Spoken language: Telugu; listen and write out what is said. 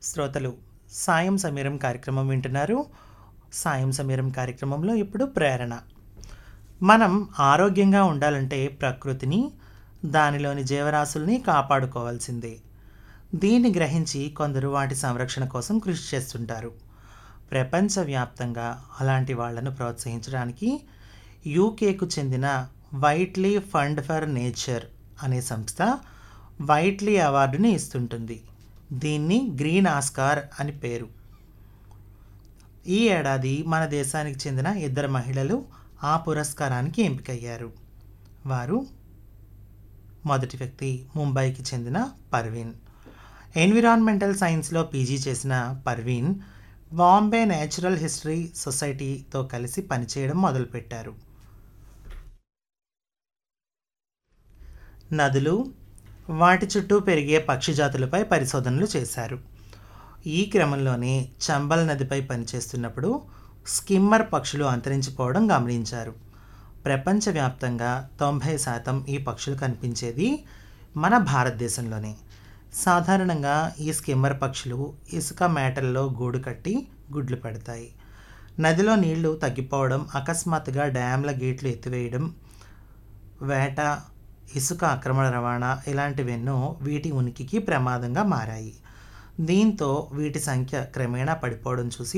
శ్రోతలు సాయం సమీరం కార్యక్రమం వింటున్నారు సాయం సమీరం కార్యక్రమంలో ఇప్పుడు ప్రేరణ మనం ఆరోగ్యంగా ఉండాలంటే ప్రకృతిని దానిలోని జీవరాశుల్ని కాపాడుకోవాల్సిందే దీన్ని గ్రహించి కొందరు వాటి సంరక్షణ కోసం కృషి చేస్తుంటారు ప్రపంచవ్యాప్తంగా అలాంటి వాళ్లను ప్రోత్సహించడానికి యూకేకు చెందిన వైట్లీ ఫండ్ ఫర్ నేచర్ అనే సంస్థ వైట్లీ అవార్డుని ఇస్తుంటుంది దీన్ని గ్రీన్ ఆస్కార్ అని పేరు ఈ ఏడాది మన దేశానికి చెందిన ఇద్దరు మహిళలు ఆ పురస్కారానికి ఎంపికయ్యారు వారు మొదటి వ్యక్తి ముంబైకి చెందిన పర్వీన్ ఎన్విరాన్మెంటల్ సైన్స్లో పీజీ చేసిన పర్వీన్ బాంబే నేచురల్ హిస్టరీ సొసైటీతో కలిసి పనిచేయడం మొదలుపెట్టారు నదులు వాటి చుట్టూ పెరిగే పక్షి జాతులపై పరిశోధనలు చేశారు ఈ క్రమంలోనే చంబల్ నదిపై పనిచేస్తున్నప్పుడు స్కిమ్మర్ పక్షులు అంతరించిపోవడం గమనించారు ప్రపంచవ్యాప్తంగా తొంభై శాతం ఈ పక్షులు కనిపించేది మన భారతదేశంలోనే సాధారణంగా ఈ స్కిమ్మర్ పక్షులు ఇసుక మేటల్లో గూడు కట్టి గుడ్లు పెడతాయి నదిలో నీళ్లు తగ్గిపోవడం అకస్మాత్తుగా డ్యాంల గేట్లు ఎత్తివేయడం వేట ఇసుక ఆక్రమణ రవాణా ఇలాంటివెన్నో వీటి ఉనికికి ప్రమాదంగా మారాయి దీంతో వీటి సంఖ్య క్రమేణా పడిపోవడం చూసి